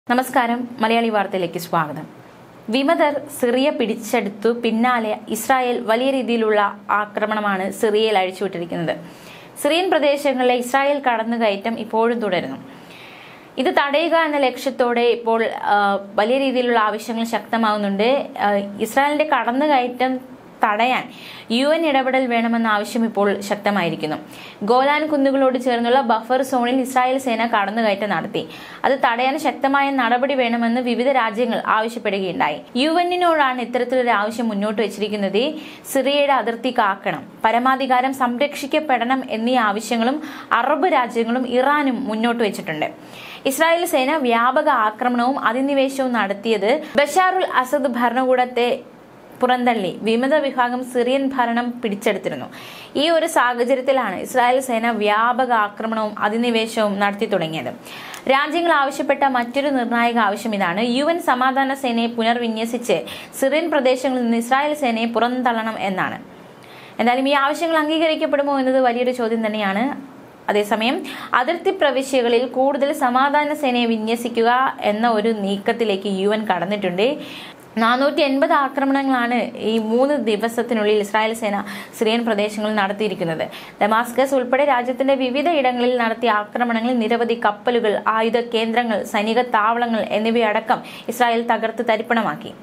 നമസ്കാരം മലയാളി വാർത്തയിലേക്ക് സ്വാഗതം വിമതർ സിറിയ പിടിച്ചെടുത്തു പിന്നാലെ ഇസ്രായേൽ വലിയ രീതിയിലുള്ള ആക്രമണമാണ് സിറിയയിൽ അഴിച്ചുവിട്ടിരിക്കുന്നത് സിറിയൻ പ്രദേശങ്ങളിലെ ഇസ്രായേൽ കടന്നുകയറ്റം ഇപ്പോഴും തുടരുന്നു ഇത് തടയുക എന്ന ലക്ഷ്യത്തോടെ ഇപ്പോൾ ആ, വലിയ രീതിയിലുള്ള ആവശ്യങ്ങൾ ശക്തമാവുന്നുണ്ട് ആ, ഇസ്രായേലിന്റെ കടന്നുകയറ്റം തടയാൻ യു എൻ ഇടപെടൽ വേണമെന്ന ആവശ്യം ഇപ്പോൾ ശക്തമായിരിക്കുന്നു ഗോലാൻ കുന്നുകളോട് ചേർന്നുള്ള ബഫർ സോണിൽ ഇസ്രായേൽ സേന കടന്നുകയറ്റം നടത്തി അത് തടയാൻ ശക്തമായ നടപടി വേണമെന്ന് വിവിധ രാജ്യങ്ങൾ ആവശ്യപ്പെടുകയുണ്ടായി യു എന്നിനോടാണ് ഇത്തരത്തിലൊരു ആവശ്യം മുന്നോട്ട് വെച്ചിരിക്കുന്നത് സിറിയയുടെ അതിർത്തി കാക്കണം പരമാധികാരം സംരക്ഷിക്കപ്പെടണം എന്നീ ആവശ്യങ്ങളും അറബ് രാജ്യങ്ങളും ഇറാനും മുന്നോട്ട് വെച്ചിട്ടുണ്ട് ഇസ്രായേൽ സേന വ്യാപക ആക്രമണവും അധിനിവേശവും നടത്തിയത് ബഷാറുൽ അസദ് ഭരണകൂടത്തെ പുറന്തള്ളി വിമത വിഭാഗം സിറിയൻ ഭരണം പിടിച്ചെടുത്തിരുന്നു ഈ ഒരു സാഹചര്യത്തിലാണ് ഇസ്രായേൽ സേന വ്യാപക ആക്രമണവും അധിനിവേശവും നടത്തി തുടങ്ങിയത് രാജ്യങ്ങൾ ആവശ്യപ്പെട്ട മറ്റൊരു നിർണായക ആവശ്യം ഇതാണ് യു എൻ സമാധാന സേനയെ പുനർവിന്യസിച്ച് സിറിയൻ പ്രദേശങ്ങളിൽ നിന്ന് ഇസ്രായേൽ സേനയെ പുറന്തള്ളണം എന്നാണ് എന്തായാലും ഈ ആവശ്യങ്ങൾ അംഗീകരിക്കപ്പെടുമോ എന്നത് വലിയൊരു ചോദ്യം തന്നെയാണ് അതേസമയം അതിർത്തി പ്രവിശ്യകളിൽ കൂടുതൽ സമാധാന സേനയെ വിന്യസിക്കുക എന്ന ഒരു നീക്കത്തിലേക്ക് യു എൻ കടന്നിട്ടുണ്ട് നാനൂറ്റി എൺപത് ആക്രമണങ്ങളാണ് ഈ മൂന്ന് ദിവസത്തിനുള്ളിൽ ഇസ്രായേൽ സേന സിറിയൻ പ്രദേശങ്ങളിൽ നടത്തിയിരിക്കുന്നത് ഡമാസ്കസ് ഉൾപ്പെടെ രാജ്യത്തിന്റെ വിവിധ ഇടങ്ങളിൽ നടത്തിയ ആക്രമണങ്ങളിൽ നിരവധി കപ്പലുകൾ ആയുധ കേന്ദ്രങ്ങൾ സൈനിക താവളങ്ങൾ എന്നിവയടക്കം ഇസ്രായേൽ തകർത്ത് തരിപ്പണമാക്കി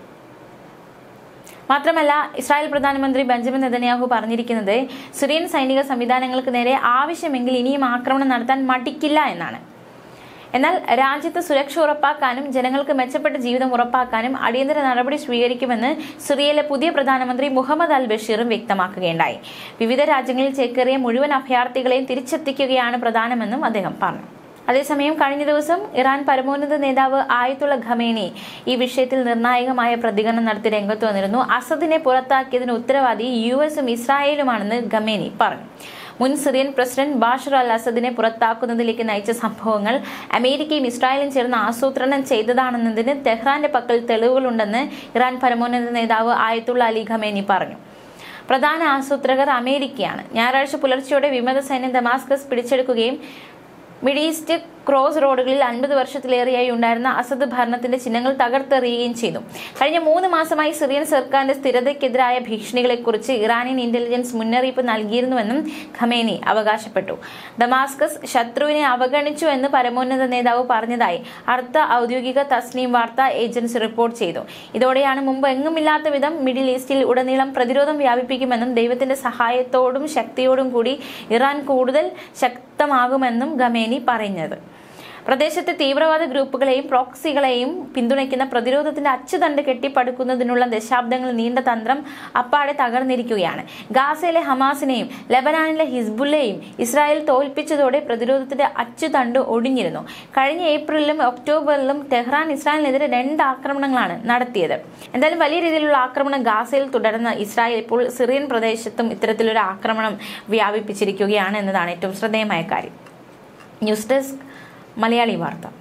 മാത്രമല്ല ഇസ്രായേൽ പ്രധാനമന്ത്രി ബെഞ്ചമിൻ നെതന്യാഹു പറഞ്ഞിരിക്കുന്നത് സിറിയൻ സൈനിക സംവിധാനങ്ങൾക്ക് നേരെ ആവശ്യമെങ്കിൽ ഇനിയും ആക്രമണം നടത്താൻ മടിക്കില്ല എന്നാണ് എന്നാൽ രാജ്യത്ത് സുരക്ഷ ഉറപ്പാക്കാനും ജനങ്ങൾക്ക് മെച്ചപ്പെട്ട ജീവിതം ഉറപ്പാക്കാനും അടിയന്തര നടപടി സ്വീകരിക്കുമെന്ന് സിറിയയിലെ പുതിയ പ്രധാനമന്ത്രി മുഹമ്മദ് അൽ ബഷീറും വ്യക്തമാക്കുകയുണ്ടായി വിവിധ രാജ്യങ്ങളിൽ ചേക്കേറിയ മുഴുവൻ അഭയാർത്ഥികളെയും തിരിച്ചെത്തിക്കുകയാണ് പ്രധാനമെന്നും അദ്ദേഹം പറഞ്ഞു അതേസമയം കഴിഞ്ഞ ദിവസം ഇറാൻ പരമോന്നത നേതാവ് ആയത്തുള്ള ഖമേനി ഈ വിഷയത്തിൽ നിർണായകമായ പ്രതികരണം നടത്തി രംഗത്ത് വന്നിരുന്നു അസദിനെ പുറത്താക്കിയതിന് ഉത്തരവാദി യു എസും ഇസ്രായേലുമാണെന്ന് ഖമേനി പറഞ്ഞു മുൻ സിറിയൻ പ്രസിഡന്റ് ബാഷർ അൽ അസദിനെ പുറത്താക്കുന്നതിലേക്ക് നയിച്ച സംഭവങ്ങൾ അമേരിക്കയും ഇസ്രായേലും ചേർന്ന് ആസൂത്രണം ചെയ്തതാണെന്നതിന് തെഹ്റാന്റെ പക്കൽ തെളിവുകളുണ്ടെന്ന് ഇറാൻ പരമോന്നത നേതാവ് ആയത്തുള്ള അലി ഖമേനി പറഞ്ഞു പ്രധാന ആസൂത്രകർ അമേരിക്കയാണ് ഞായറാഴ്ച പുലർച്ചെയോടെ വിമത സൈന്യം ദമാസ്കസ് പിടിച്ചെടുക്കുകയും മിഡിൽ ഈസ്റ്റ് ക്രോസ് റോഡുകളിൽ അൻപത് വർഷത്തിലേറെയായി ഉണ്ടായിരുന്ന അസദ് ഭരണത്തിന്റെ ചിഹ്നങ്ങൾ തകർത്തെറിയുകയും ചെയ്തു കഴിഞ്ഞ മൂന്ന് മാസമായി സിറിയൻ സർക്കാരിന്റെ സ്ഥിരതയ്ക്കെതിരായ ഭീഷണികളെക്കുറിച്ച് ഇറാനിയൻ ഇന്റലിജൻസ് മുന്നറിയിപ്പ് നൽകിയിരുന്നുവെന്നും ഖമേനി അവകാശപ്പെട്ടു ദമാസ്കസ് ശത്രുവിനെ അവഗണിച്ചു എന്ന് പരമോന്നത നേതാവ് പറഞ്ഞതായി അർദ്ധ ഔദ്യോഗിക തസ്നീം വാർത്താ ഏജൻസി റിപ്പോർട്ട് ചെയ്തു ഇതോടെയാണ് മുമ്പ് എങ്ങുമില്ലാത്ത വിധം മിഡിൽ ഈസ്റ്റിൽ ഉടനീളം പ്രതിരോധം വ്യാപിപ്പിക്കുമെന്നും ദൈവത്തിന്റെ സഹായത്തോടും ശക്തിയോടും കൂടി ഇറാൻ കൂടുതൽ ശക്തമാകുമെന്നും ഖമേനി പറഞ്ഞത് പ്രദേശത്തെ തീവ്രവാദ ഗ്രൂപ്പുകളെയും പ്രോക്സികളെയും പിന്തുണയ്ക്കുന്ന പ്രതിരോധത്തിന്റെ അച്ചുതണ്ട് കെട്ടിപ്പടുക്കുന്നതിനുള്ള ദശാബ്ദങ്ങൾ നീണ്ട തന്ത്രം അപ്പാടെ തകർന്നിരിക്കുകയാണ് ഗാസയിലെ ഹമാസിനെയും ലബനാനിലെ ഹിസ്ബുള്ളയെയും ഇസ്രായേൽ തോൽപ്പിച്ചതോടെ പ്രതിരോധത്തിന്റെ അച്ചുതണ്ട് ഒടിഞ്ഞിരുന്നു കഴിഞ്ഞ ഏപ്രിലിലും ഒക്ടോബറിലും ടെഹ്റാൻ ഇസ്രായേലിനെതിരെ രണ്ട് ആക്രമണങ്ങളാണ് നടത്തിയത് എന്തായാലും വലിയ രീതിയിലുള്ള ആക്രമണം ഗാസയിൽ തുടർന്ന് ഇസ്രായേൽ ഇപ്പോൾ സിറിയൻ പ്രദേശത്തും ഇത്തരത്തിലൊരു ആക്രമണം വ്യാപിപ്പിച്ചിരിക്കുകയാണ് എന്നതാണ് ഏറ്റവും ശ്രദ്ധേയമായ കാര്യം ന്യൂസ് ഡെസ്ക് മലയാളി വാർത്ത